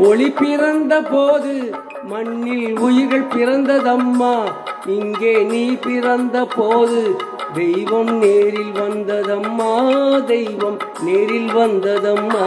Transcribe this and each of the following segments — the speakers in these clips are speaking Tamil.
ஒளி பிறந்த போது மண்ணில் உயிர்கள் பிறந்ததம்மா இங்கே நீ பிறந்த போது தெய்வம் நேரில் வந்ததம்மா தெய்வம் நேரில் வந்ததம்மா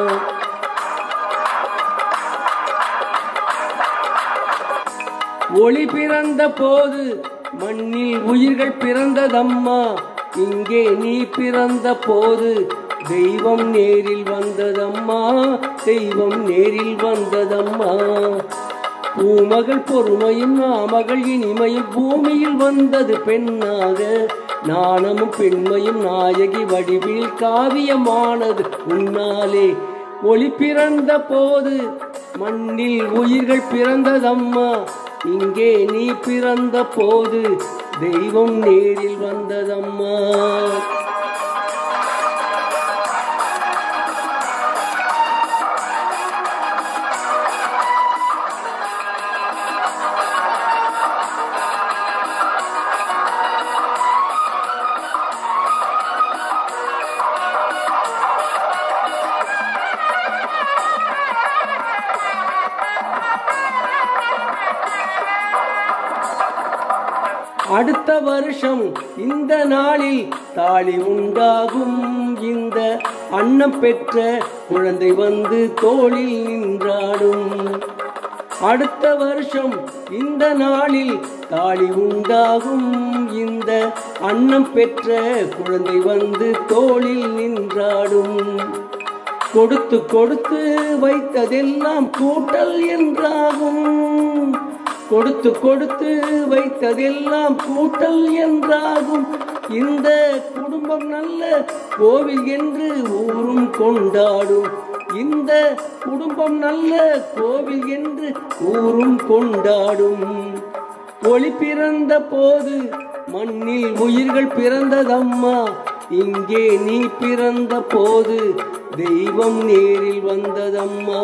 ஒளி பிறந்த போது மண்ணில் உயிர்கள் பிறந்ததம்மா இங்கே நீ பிறந்த போது தெய்வம் நேரில் வந்ததம்மா தெய்வம் நேரில் வந்ததம்மா பூமகள் பொறுமையும் நாமகள் இனிமையும் பூமியில் வந்தது பெண்ணாக நாணமும் பெண்மையும் நாயகி வடிவில் காவியமானது உன்னாலே ஒளி பிறந்த போது மண்ணில் உயிர்கள் பிறந்ததம்மா இங்கே நீ பிறந்த போது தெய்வம் நேரில் வந்ததம்மா அடுத்த வருஷம் இந்த நாளில் தாலி உண்டாகும் இந்த அன்னம் பெற்ற குழந்தை வந்து தோளில் நின்றாடும் அடுத்த வருஷம் இந்த நாளில் தாலி உண்டாகும் இந்த அன்னம் பெற்ற குழந்தை வந்து தோளில் நின்றாடும் கொடுத்து கொடுத்து வைத்ததெல்லாம் கூட்டல் என்றாகும் கொடுத்து கொடுத்து வைத்ததெல்லாம் கூட்டல் என்றாகும் இந்த குடும்பம் நல்ல கோவில் என்று ஊரும் கொண்டாடும் இந்த குடும்பம் நல்ல கோவில் என்று ஊரும் கொண்டாடும் ஒளி பிறந்த போது மண்ணில் உயிர்கள் பிறந்ததம்மா இங்கே நீ பிறந்த போது தெய்வம் நேரில் வந்ததம்மா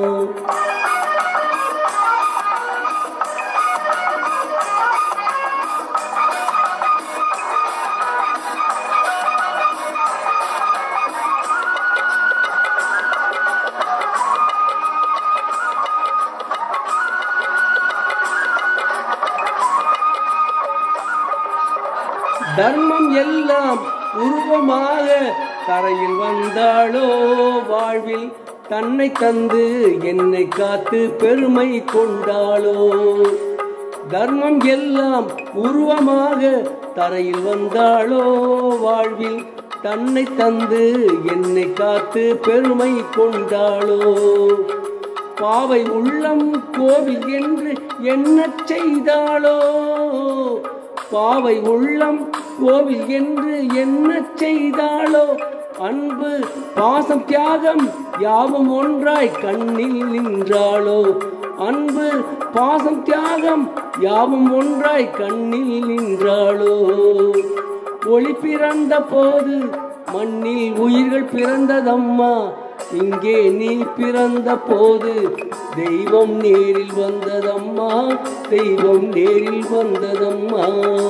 தர்மம் எல்லாம் உருவமாக தரையில் வந்தாளோ வாழ்வில் தன்னை தந்து என்னை காத்து பெருமை கொண்டாளோ தர்மம் எல்லாம் உருவமாக தரையில் வந்தாளோ வாழ்வில் தன்னை தந்து என்னை காத்து பெருமை கொண்டாளோ பாவை உள்ளம் கோவில் என்று எண்ணச் செய்தாளோ பாவை உள்ளம் கோவில் என்று எண்ணச் செய்தாளோ அன்பு பாசம் தியாகம் யாவும் ஒன்றாய் கண்ணில் நின்றாளோ அன்பு பாசம் தியாகம் யாவும் ஒன்றாய் கண்ணில் நின்றாளோ ஒளி பிறந்த போது மண்ணில் உயிர்கள் பிறந்ததம்மா இங்கே நீ பிறந்த போது தெய்வம் நேரில் வந்ததம்மா தெய்வம் நேரில் வந்ததம்மா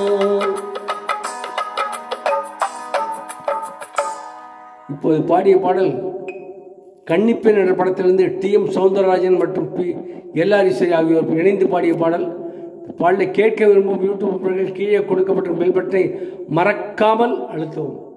இப்போது பாடிய பாடல் கன்னிப்பெண் என்ற படத்திலிருந்து டி எம் சௌந்தரராஜன் மற்றும் பி எல்ஆர் இசை ஆகியோர் இணைந்து பாடிய பாடல் பாடலை கேட்க விரும்பும் யூடியூப் கீழே கொடுக்கப்பட்ட பெல் பட்டனை மறக்காமல் அழுத்தவும்